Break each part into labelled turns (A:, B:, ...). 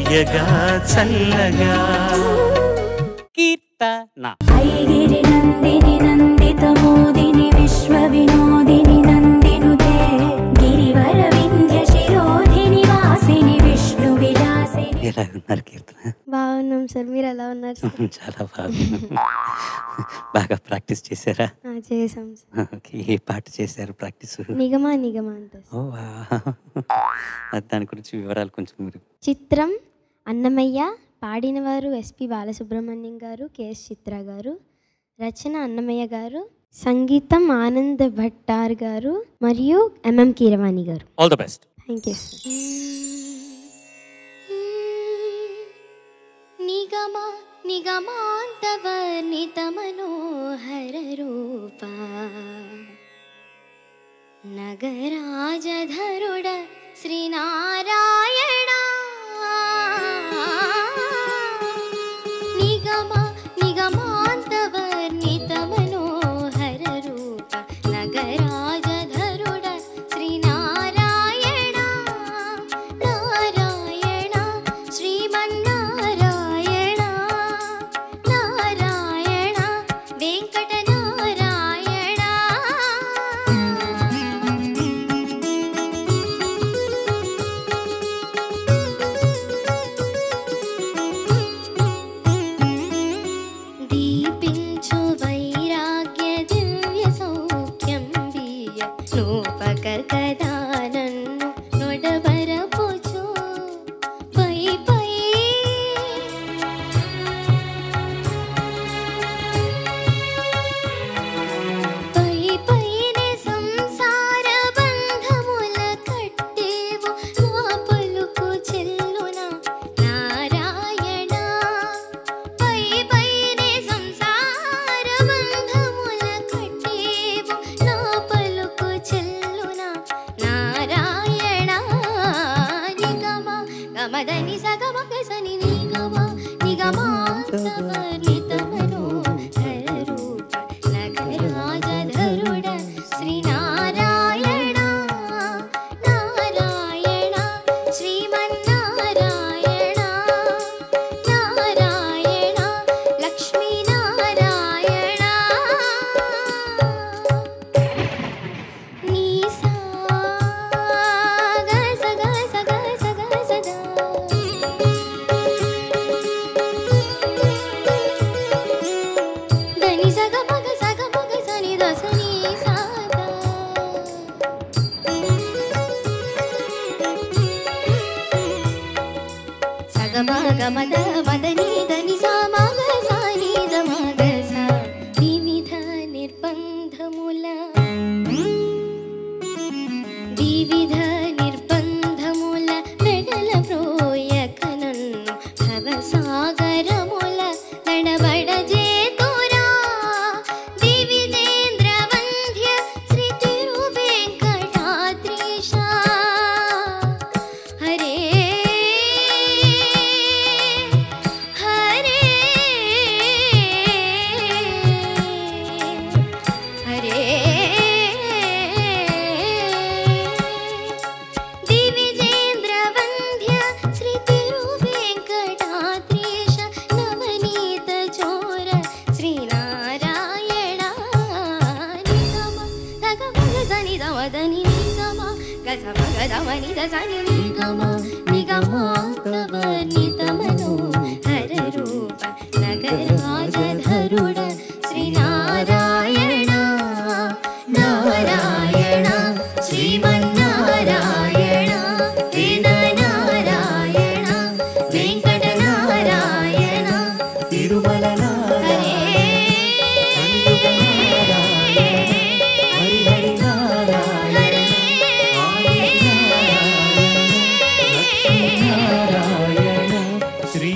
A: భాగ్యగా చల్లగా
B: కీర్తన
C: ఐగిరి నందిని నందిత మోదిని విశ్వ వినోదిని నందినుతే గిరివర వింధ్య శిరోధిని వాసిని విష్ణు విలాసిని
B: ఎలా ఉన్నారు కీర్తన
D: బాగున్నాం సార్ మీరు ఎలా ఉన్నారు సార్
B: చాలా బాగా బాగా ప్రాక్టీస్ చేశారా
D: ఆ, చేసాం సార్
B: ఓకే ఏ పాట చేశారు ప్రాక్టీస్
D: నిగమా నిగమా అంత
B: ఓ వా. అది దాని గురించి వివరాలు కొంచెం మీరు
D: చిత్రం అన్నమయ్య పాడినవారు ఎస్పి బాలసుబ్రహ్మణ్యం గారు కెఎస్ చిత్ర గారు రచన అన్నమయ్య గారు సంగీతం ఆనంద్ భట్టార్ గారు మరియు ఎంఎం కీరవాణి గారు
B: all the best
D: thank you sir
C: నిగమ నిగమాంతవర్ణిత మనోహర రూప నగరాజధరుడ శ్రీనారాయణ నిగమ నిగమాంతవర్ణిత మనోహర రూప నగరాజధరుడ శ్రీనారాయణ నారాయణ శ్రీమన్నారాయణ నారాయణ వెంకట నారాయణ దీపించు వైరాగ్య దివ్య సౌఖ్యం వీయ నూపకర్కదా నన్ను నొడబరపుచు పై పై పై పైనే సంసార బంధముల కట్టేవు నా పలుకు చెల్లున నారాయణ పై పైనే సంసార బంధముల కట్టేవు నా పలుకు చెల్లున నారాయణ నిగమ గమదని సగమ గసని నిగమ నిగమాంతవర్ణిత మనోహర రూప నగరాజధరుడ శ్రీనారాయణ నారాయణ శ్రీమన్నారాయణ నారాయణ లక్ష్మీనారాయణ నీ సా గ స గ స గ స గ స ద. దని స గ మ గ స గ మ గ స ని ద స ని సా ద. సగ మగ మద మదని దని సా మగ సా ని ద మగ సా వివిధ నిర్బంధముల వివిధ నిర్బంధముల వెడల ప్రోయకనన్ను భవసాగరముల నడబడ జేతురా దివిదేంద్ర వంద్య శ్రీ తిరు వెంకటాద్రీశ హరే హరే హరే దివిజేంద్ర వంద్య శ్రీ తిరు వెంకటాద్రీశ నవనీత చోర శ్రీనారాయణ నిగమ సగ మగ సని దమదని నిగమ గస మగ దమని దసని నిగమ నిగమాంతవర్ణిత మనోహర రూప నగరాజధరుడ శ్రీనారాయణ నారాయణ శ్రీమన్నారాయణ వేదనారాయణ వెంకటనారాయణ
A: తిరుమల
C: హరే
A: హరి నారాయణ
C: హరే
A: నారాయణ శ్రీ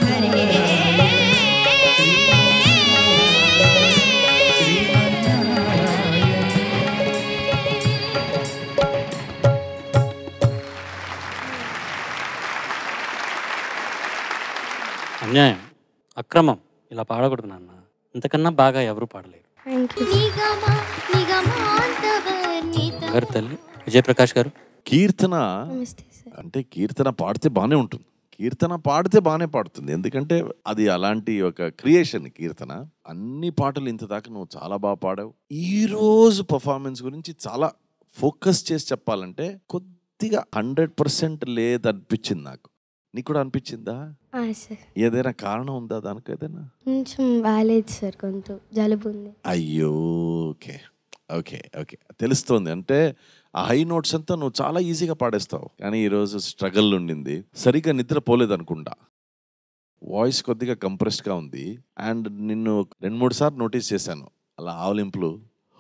B: అన్యాయం అక్రమం ఇలా పాడకూడదు నాన్న ఇంతకన్నా బాగా ఎవరు పాడలేరు
D: థ్యాంక్ యూ
C: నిగమ నిగమాంతవర్ణిత
B: గారు తల్లి విజయప్రకాష్ గారు
E: కీర్తన
D: నమస్తే సార్
E: అంటే కీర్తన పాడితే బాగానే ఉంటుంది కీర్తన పాడితే బాగానే పాడుతుంది ఎందుకంటే అది అలాంటి ఒక క్రియేషన్ కీర్తన అన్ని పాటలు ఇంత దాకా నువ్వు చాలా బాగా పాడావు ఈ రోజు పర్ఫార్మెన్స్ గురించి చాలా ఫోకస్ చేసి చెప్పాలంటే కొద్దిగా హండ్రెడ్ పర్సెంట్ లేదనిపించింది నాకు నీకు కూడా అనిపించిందా
D: ఆ, సార్
E: ఏదైనా కారణం ఉందా దానికి ఏదైనా
D: కొంచెం బాగాలేదు సార్ కొంత జలుబు ఉంది
E: అయ్యో ఓకే ఓకే ఓకే తెలుస్తోంది అంటే ఆ హై నోట్స్ అంతా నువ్వు చాలా ఈజీగా పాడేస్తావు కానీ ఈరోజు స్ట్రగల్ ఉండింది సరిగ్గా నిద్ర పోలేదు అనుకుంటా వాయిస్ కొద్దిగా కంప్రెస్డ్గా ఉంది అండ్ నిన్ను రెండు మూడు సార్లు నోటీస్ చేశాను అలా ఆవలింపులు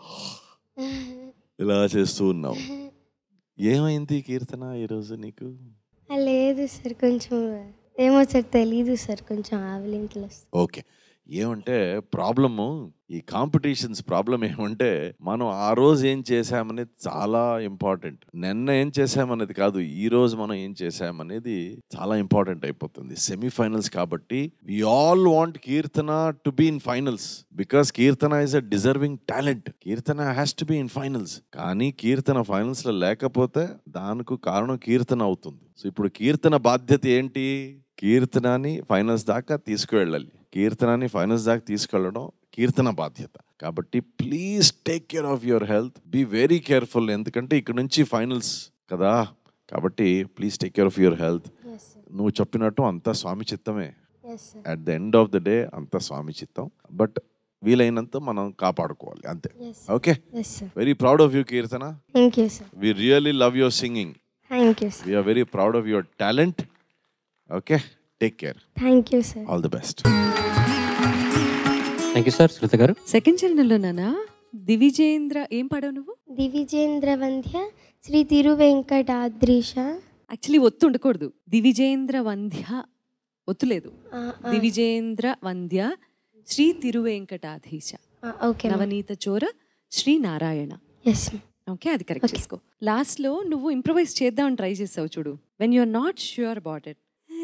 E: ఇలా చేస్తూ ఉన్నావు ఏమైంది కీర్తన ఈరోజు నీకు
D: ఆ, లేదు సార్ కొంచెం ఏమో సార్ తెలీదు సార్ కొంచెం ఆవలింతలు వస్తాయి
E: ఓకే ఏమంటే ప్రాబ్లము ఈ కాంపిటీషన్స్ ప్రాబ్లం ఏమంటే మనం ఆ రోజు ఏం చేసామనేది చాలా ఇంపార్టెంట్ నిన్న ఏం చేసామనేది కాదు ఈ రోజు మనం ఏం చేసామనేది చాలా ఇంపార్టెంట్ అయిపోతుంది సెమీఫైనల్స్ కాబట్టి we all want Keerthana to be in finals because Keerthana is a deserving talent Keerthana has to be in finals కానీ కీర్తన ఫైనల్స్ లో లేకపోతే దానికి కారణం కీర్తన అవుతుంది సో ఇప్పుడు కీర్తన బాధ్యత ఏంటి కీర్తనని ఫైనల్స్ దాకా తీసుకువెళ్ళాలి కీర్తనని ఫైనల్స్ దాకా తీసుకెళ్ళడం కీర్తన బాధ్యత కాబట్టి please take care of your health be very careful ఎందుకంటే ఇక్కడ నుంచి ఫైనల్స్ కదా కాబట్టి please take care of your health
D: yes sir
E: నువ్వు చెప్పినట్టు అంతా స్వామి చిత్తమే
D: yes sir
E: at the end of the day అంతా స్వామి చిత్తం బట్ వీలైనంత మనం కాపాడుకోవాలి అంతే
D: yes
E: okay
D: yes sir
E: very proud of you Keerthana
D: thank you sir
E: we really love your singing
D: thank you sir
E: we are very proud of your talent okay take care
D: thank you sir
E: all the best
B: thank you sir Shruta గారు
F: second చరణంలో నానా దివిజేంద్ర ఏం పాడావు నువ్వు
D: దివిజేంద్ర వంధ్య Shri తిరువెంకటాద్రీష
F: actually ఒత్తు ఉండకూడదు దివిజేంద్ర వంధ్య ఒత్తు లేదు
D: ఆ, ఆ,
F: దివిజేంద్ర వంద్య శ్రీ తిరువేంకటాధీశ
D: ఆ, ఓకే
F: నవనీత చోర శ్రీ నారాయణ
D: ఎస్
F: ఓకే అది కరెక్ట్
D: Okay.
F: చేసుకో లాస్ట్ లో నువ్వు ఇంప్రొవైజ్ చేద్దామని ట్రై చేసావు చూడు when you are not sure about it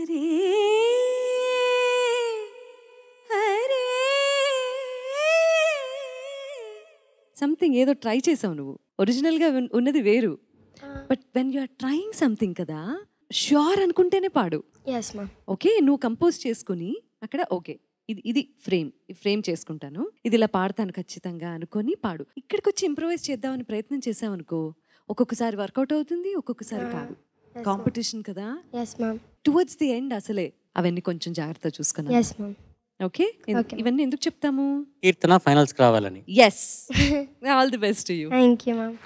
F: something ఏదో ట్రై చేసావు నువ్వు ఒరిజినల్ గా ఉన్- ఉన్నది వేరు but when you are trying something కదా ష్యూర్ అనుకుంటేనే పాడు
D: ఎస్ మ్యామ్
F: ఓకే నువ్వు కంపోజ్ చేసుకుని అక్కడ ఓకే ఇది ఇది ఫ్రేమ్ ఈ ఫ్రేమ్ చేసుకుంటాను ఇది ఇలా పాడతాను ఖచ్చితంగా అనుకొని పాడు ఇక్కడికి వచ్చి ఇంప్రూవైజ్ చేద్దామని ప్రయత్నం చేసావనుకో ఒక్కొక్కసారి వర్కౌట్ అవుతుంది ఒక్కొక్కసారి కాదు కాంపిటీషన్ కదా
D: yes ma'am
F: towards the end అసలే అవన్నీ కొంచెం జాగ్రత్త చూసుకున్నా
D: ఎస్ మ్యామ్
F: ఓకే
D: Okay.
F: ఇవన్నీ ఎందుకు చెప్తాము
B: కీర్తన ఫైనల్స్కి రావాలని
F: yes all the best you
D: thank you ma'am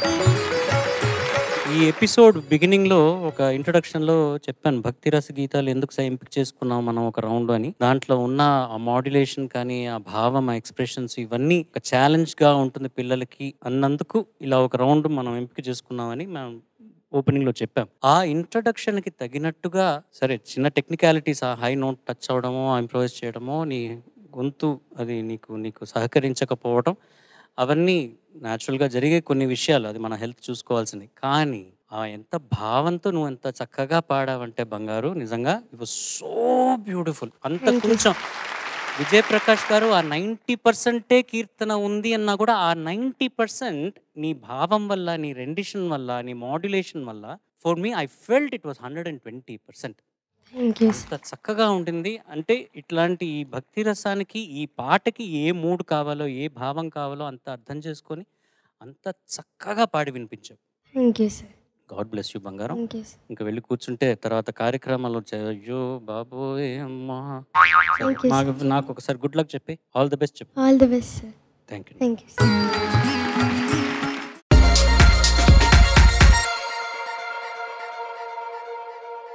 B: ఈ ఎపిసోడ్ బిగినింగ్ లో ఒక ఇంట్రొడక్షన్ లో చెప్పాను భక్తి రస గీతాలు ఎందుకు స- ఎంపిక చేసుకున్నాం మనం ఒక రౌండ్ అని దాంట్లో ఉన్న ఆ మాడ్యులేషన్ కానీ ఆ భావం ఆ ఎక్స్ప్రెషన్స్ ఇవన్నీ ఒక ఛాలెంజ్ గా ఉంటుంది పిల్లలకి అన్నందుకు ఇలా ఒక రౌండ్ మనం ఎంపిక చేసుకున్నామని మనం ఓపెనింగ్ లో చెప్పాం ఆ ఇంట్రడక్షన్ కి తగినట్టుగా సరే చిన్న టెక్నికాలిటీస్ ఆ హై నోట్ టచ్ అవడమో ఇంప్రూవైజ్ చేయడమో నీ గొంతు అది నీకు నీకు సహకరించకపోవడం అవన్నీ న్యాచురల్గా జరిగే కొన్ని విషయాలు అది మన హెల్త్ చూసుకోవాల్సింది కానీ ఆ ఎంత భావంతో నువ్వు ఎంత చక్కగా పాడావంటే బంగారు నిజంగా ఇట్ సో బ్యూటిఫుల్ అంత
D: Thank you.
B: కొంచెం విజయ్ ప్రకాష్ గారు ఆ నైంటీ పర్సెంటే కీర్తన ఉంది అన్నా కూడా ఆ నైంటీ పర్సెంట్ నీ భావం వల్ల నీ రెండిషన్ వల్ల నీ మాడ్యులేషన్ వల్ల for me I felt it was hundred and twenty percent
D: thank you
B: అంత చక్కగా ఉంటుంది అంటే ఇట్లాంటి ఈ భక్తి రసానికి ఈ పాటకి ఏ మూడ్ కావాలో ఏ భావం కావాలో అంత అర్థం చేసుకొని అంత చక్కగా పాడి వినిపించావు
D: thank you sir
B: God bless you బంగారం
D: థ్యాంక్ యూ సార్
B: ఇంకా వెళ్ళి కూర్చుంటే తర్వాత కార్యక్రమాలు వచ్చాయి అయ్యో బాబోయ్ అమ్మా
D: Thank you,
B: నాకు నాకు ఒకసారి గుడ్ లక్ చెప్పి ఆల్ ది బెస్ట్ చెప్పు
D: all the best sir
B: thank you
D: thank you sir